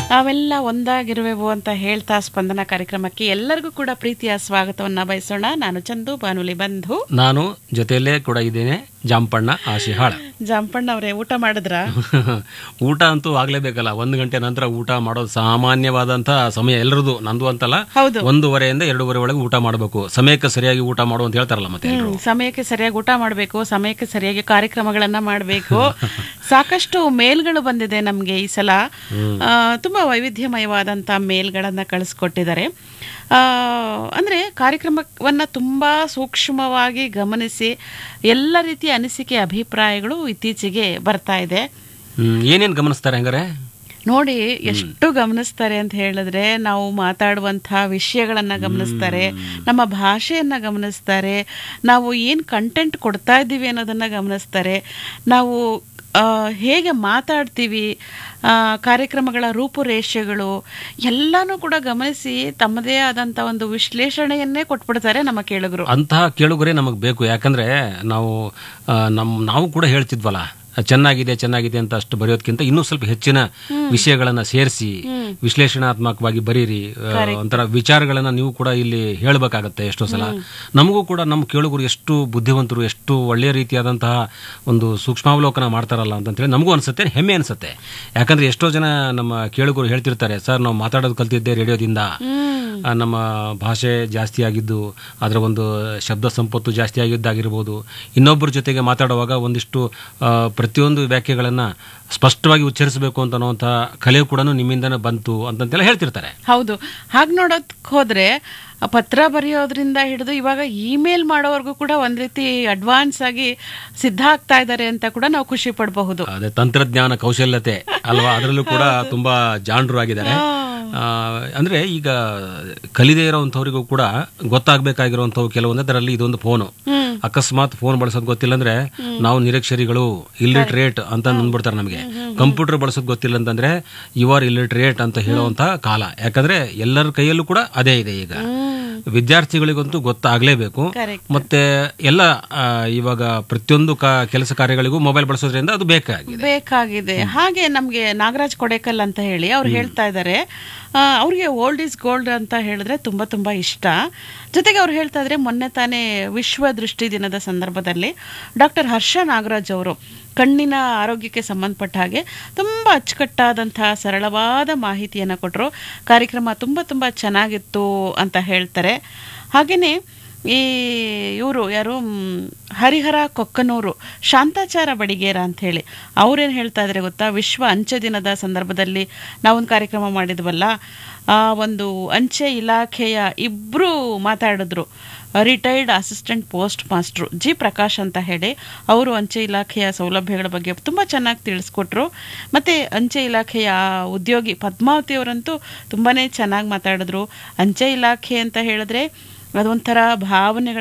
ನಾವೆಲ್ಲ ಒಂದಾಗಿರುವೆವು ಅಂತ ಹೇಳ್ತಾ ಸ್ಪಂದನ ಕಾರ್ಯಕ್ರಮಕ್ಕೆ ಎಲ್ಲರಿಗೂ ಕೂಡ ಪ್ರೀತಿಯ ಸ್ವಾಗತವನ್ನ ಬಯಸೋಣ ನಾನು ಚಂದು ಬಾನುಲಿ ಬಂಧು ನಾನು ಜೊತೆಯಲ್ಲೇ ಕೂಡ ಇದ್ದೇನೆ ಜಾಂಪಣ್ಣ ಆಶಿಹಾಳ ಜಾಂಪಣ್ಣ ಅವರೇ ಊಟ ಮಾಡಿದ್ರ ಊಟ ಅಂತೂ ಆಗ್ಲೇಬೇಕಲ್ಲ ಒಂದು ಗಂಟೆ ನಂತರ ಊಟ ಮಾಡೋದು ಸಾಮಾನ್ಯವಾದಂತಹ ಸಮಯ ಎಲ್ಲರದು ನಂದು ಅಂತಲ್ಲ ಹೌದು ಒಂದೂವರೆಯಿಂದ ಎರಡೂವರೆ ಒಳಗೆ ಊಟ ಮಾಡಬೇಕು ಸಮಯಕ್ಕೆ ಸರಿಯಾಗಿ ಊಟ ಮಾಡು ಅಂತ ಹೇಳ್ತಾರಲ್ಲ ಮತ್ತೆ ಎಲ್ರು. ಹ್ಮ್, ಸಮಯಕ್ಕೆ ಸರಿಯಾಗಿ ಊಟ ಮಾಡಬೇಕು ಸಮಯಕ್ಕೆ ಸರಿಯಾಗಿ ಕಾರ್ಯಕ್ರಮಗಳನ್ನ ಮಾಡಬೇಕು ಸಾಕಷ್ಟು ಮೇಲ್ಗಳು ಬಂದಿದೆ ನಮಗೆ ಈ ಸಲ ಆ, ತುಂಬಾ ವೈವಿಧ್ಯಮಯವಾದಂತ ಮೇಲ್ಗಳನ್ನ ಕಳಿಸ್ಕೊಟ್ಟಿದ್ದಾರೆ ಆ, ಅಂದ್ರೆ ಕಾರ್ಯಕ್ರಮವನ್ನ ತುಂಬಾ ಸೂಕ್ಷ್ಮವಾಗಿ ಗಮನಿಸಿ ಎಲ್ಲ ರೀತಿಯ ಅನಿಸಿಕೆ ಅಭಿಪ್ರಾಯಗಳು ಇತ್ತೀಚೆಗೆ ಬರ್ತಾ ಇದೆ ಹ್ಮ್ ಏನೇನ್ ಗಮನಿಸ್ತಾರೆ ಹಂಗಾರೆ ನೋಡಿ ಎಷ್ಟು ಗಮನಿಸ್ತಾರೆ ಅಂತ ಹೇಳಿದ್ರೆ ನಾವು ಮಾತಾಡುವಂತಹ ವಿಷಯಗಳನ್ನ ಗಮನಿಸ್ತಾರೆ ನಮ್ಮ ಭಾಷೆಯನ್ನ ಗಮನಿಸ್ತಾರೆ ನಾವು ಏನ್ ಕಂಟೆಂಟ್ ಕೊಡ್ತಾ ಇದ್ದೀವಿ ಅನ್ನೋದನ್ನ ಗಮನಿಸ್ತಾರೆ ನಾವು ಆ, ಹೇಗೆ ಮಾತಾಡ್ತೀವಿ ಆ, ಕಾರ್ಯಕ್ರಮಗಳ ರೂಪುರೇಷೆಗಳು ಎಲ್ಲಾನು ಕೂಡ ಗಮನಿಸಿ ತಮ್ಮದೇ ಆದಂತ ಒಂದು ವಿಶ್ಲೇಷಣೆಯನ್ನೇ ಕೊಟ್ಬಿಡ್ತಾರೆ ನಮ್ಮ ಕೇಳುಗರು ಅಂತಹ ಕೇಳುಗರೆ ನಮಗೆ ಬೇಕು ಯಾಕಂದ್ರೆ ನಾವು ಆ, ನಮ್ ನಾವು ಕೂಡ ಹೇಳ್ತಿದ್ವಲ್ಲ ಚೆನ್ನಾಗಿದೆ ಚೆನ್ನಾಗಿದೆ ಅಂತ ಅಷ್ಟು ಬರೆಯೋದಕ್ಕಿಂತ ಇನ್ನೂ ಸ್ವಲ್ಪ ಹೆಚ್ಚಿನ ವಿಷಯಗಳನ್ನ ಸೇರಿಸಿ ವಿಶ್ಲೇಷಣಾತ್ಮಕವಾಗಿ ಬರೀರಿ ಆ, ಒಂಥರ ವಿಚಾರಗಳನ್ನ ನೀವು ಕೂಡ ಇಲ್ಲಿ ಹೇಳಬೇಕಾಗತ್ತೆ ಎಷ್ಟೋ ಸಲ ನಮಗೂ ಕೂಡ ನಮ್ಮ ಕೇಳುಗರು ಎಷ್ಟು ಬುದ್ಧಿವಂತರು ಎಷ್ಟು ಒಳ್ಳೆಯ ರೀತಿಯಾದಂತಹ ಒಂದು ಸೂಕ್ಷ್ಮಾವಲೋಕನ ಮಾಡ್ತಾರಲ್ಲ ಅಂತಂತೇಳಿ ನಮಗೂ ಅನ್ಸುತ್ತೆ ಹೆಮ್ಮೆ ಅನ್ಸುತ್ತೆ ಯಾಕಂದ್ರೆ ಎಷ್ಟೋ ಜನ ನಮ್ಮ ಕೇಳುಗರು ಹೇಳ್ತಿರ್ತಾರೆ ಸರ್ ನಾವು ಮಾತಾಡೋದು ಕಲ್ತಿದ್ದೆ ರೇಡಿಯೋದಿಂದ ಆ, ನಮ್ಮ ಭಾಷೆ ಜಾಸ್ತಿ ಆಗಿದ್ದು ಅದರ ಒಂದು ಶಬ್ದ ಸಂಪತ್ತು ಜಾಸ್ತಿ ಆಗಿದ್ದಾಗಿರ್ಬೋದು ಇನ್ನೊಬ್ಬರ ಜೊತೆಗೆ ಮಾತಾಡುವಾಗ ಒಂದಿಷ್ಟು ಆ, ಪ್ರತಿಯೊಂದು ವ್ಯಾಖ್ಯೆಗಳನ್ನು ಸ್ಪಷ್ಟವಾಗಿ ಉಚ್ಚರಿಸಬೇಕು ಅಂತ ಅನ್ನುವಂಥ ಕಲೆ ಕೂಡ ನಿಮ್ಮಿಂದನೇ ಬಂತು ಅಂತಂತೆಲ್ಲ ಹೇಳ್ತಿರ್ತಾರೆ ಹೌದು ಹಾಗೆ ನೋಡೋಕ್ ಹೋದ್ರೆ ಆ ಪತ್ರ ಬರೆಯೋದ್ರಿಂದ ಹಿಡಿದು ಇವಾಗ ಇಮೇಲ್ ಮಾಡೋವರೆಗೂ ಕೂಡ ಒಂದ್ ರೀತಿ ಅಡ್ವಾನ್ಸ್ ಆಗಿ ಸಿದ್ಧ ಆಗ್ತಾ ಇದ್ದಾರೆ ಅಂತ ಕೂಡ ನಾವು ಖುಷಿ ಪಡಬಹುದು ಅದೇ ತಂತ್ರಜ್ಞಾನ ಕೌಶಲ್ಯತೆ ಅಲ್ವಾ ಅದರಲ್ಲೂ ಕೂಡ ತುಂಬಾ ಜಾಣರು ಆಗಿದ್ದಾರೆ ಆ, ಅಂದ್ರೆ ಈಗ ಕಲಿದೇ ಇರೋವಂಥವ್ರಿಗೂ ಕೂಡ ಗೊತ್ತಾಗಬೇಕಾಗಿರುವಂಥವು ಕೆಲವೊಂದು ಅದರಲ್ಲಿ ಇದೊಂದು ಫೋನು ಅಕಸ್ಮಾತ್ ಫೋನ್ ಬಳಸೋದು ಗೊತ್ತಿಲ್ಲ ಅಂದ್ರೆ ನಾವು ನಿರಕ್ಷರಿಗಳು ಇಲ್ಲಿಟ್ರೇಟ್ ಅಂತ ಅಂದ್ಬಿಡ್ತಾರೆ ನಮಗೆ ಕಂಪ್ಯೂಟರ್ ಬಳಸೋದು ಗೊತ್ತಿಲ್ಲ ಅಂತಂದ್ರೆ ಯು ಆರ್ ಇಲ್ಲಿಟ್ರೇಟ್ ಅಂತ ಹೇಳುವಂತ ಕಾಲ ಯಾಕಂದ್ರೆ ಎಲ್ಲರ ಕೈಯಲ್ಲೂ ಕೂಡ ಅದೇ ಇದೆ ಈಗ ವಿದ್ಯಾರ್ಥಿಗಳಿಗಂತೂ ಗೊತ್ತಾಗ್ಲೇಬೇಕು Correct. ಮತ್ತೆ ಎಲ್ಲ ಆ, ಇವಾಗ ಪ್ರತಿಯೊಂದು ಕಾ- ಕೆಲಸ ಕಾರ್ಯಗಳಿಗೂ ಮೊಬೈಲ್ ಬಳಸೋದ್ರಿಂದ ಅದು ಬೇಕಾಗಿದೆ ಬೇಕಾಗಿದೆ ಹಾಗೆ ನಮ್ಗೆ ನಾಗರಾಜ್ ಕೊಡೇಕಲ್ ಅಂತ ಹೇಳಿ ಅವ್ರು ಹೇಳ್ತಾ ಇದ್ದಾರೆ ಅವ್ರಿಗೆ ಓಲ್ಡ್ ಇಸ್ ಗೋಲ್ಡ್ ಅಂತ ಹೇಳಿದ್ರೆ ತುಂಬಾ ತುಂಬಾ ಇಷ್ಟ ಜೊತೆಗೆ ಅವ್ರು ಹೇಳ್ತಾ ಇದ್ರೆ ಮೊನ್ನೆ ತಾನೇ ವಿಶ್ವ ದೃಷ್ಟಿ ದಿನದ ಸಂದರ್ಭದಲ್ಲಿ ಡಾಕ್ಟರ್ ಹರ್ಷ ನಾಗರಾಜ್ ಅವರು ಕಣ್ಣಿನ ಆರೋಗ್ಯಕ್ಕೆ ಸಂಬಂಧಪಟ್ಟ ಹಾಗೆ ತುಂಬಾ ಅಚ್ಚುಕಟ್ಟಾದಂತಹ ಸರಳವಾದ ಮಾಹಿತಿಯನ್ನು ಕೊಟ್ಟರು ಕಾರ್ಯಕ್ರಮ ತುಂಬಾ ತುಂಬಾ ಚೆನ್ನಾಗಿತ್ತು ಅಂತ ಹೇಳ್ತಾರೆ ಹಾಗೇನೆ ಈ ಇವರು ಯಾರು ಮ್, ಹರಿಹರ ಕೊಕ್ಕನೂರು ಶಾಂತಾಚಾರ ಬಡಿಗೇರ ಅಂತ ಹೇಳಿ ಅವ್ರೇನು ಹೇಳ್ತಾ ಇದ್ದಾರೆ ಗೊತ್ತಾ ವಿಶ್ವ ಅಂಚೆ ದಿನದ ಸಂದರ್ಭದಲ್ಲಿ ನಾವೊಂದು ಕಾರ್ಯಕ್ರಮ ಮಾಡಿದ್ವಲ್ಲ ಆ ಒಂದು ಅಂಚೆ ಇಲಾಖೆಯ ಇಬ್ಬರು ಮಾತಾಡಿದ್ರು retired assistant post master G Prakash ಅಂತ ಹೇಳಿ ಅವರು ಅಂಚೆ ಇಲಾಖೆಯ ಸೌಲಭ್ಯಗಳ ಬಗ್ಗೆ ತುಂಬ ಚೆನ್ನಾಗಿ ತಿಳಿಸ್ಕೊಟ್ರು ಮತ್ತು ಅಂಚೆ ಇಲಾಖೆಯ ಉದ್ಯೋಗಿ ಪದ್ಮಾವತಿ ಅವರಂತೂ ತುಂಬಾ ಚೆನ್ನಾಗಿ ಮಾತಾಡಿದ್ರು ಅಂಚೆ ಇಲಾಖೆ ಅಂತ ಹೇಳಿದ್ರೆ ಅದೊಂಥರ ಭಾವನೆಗಳ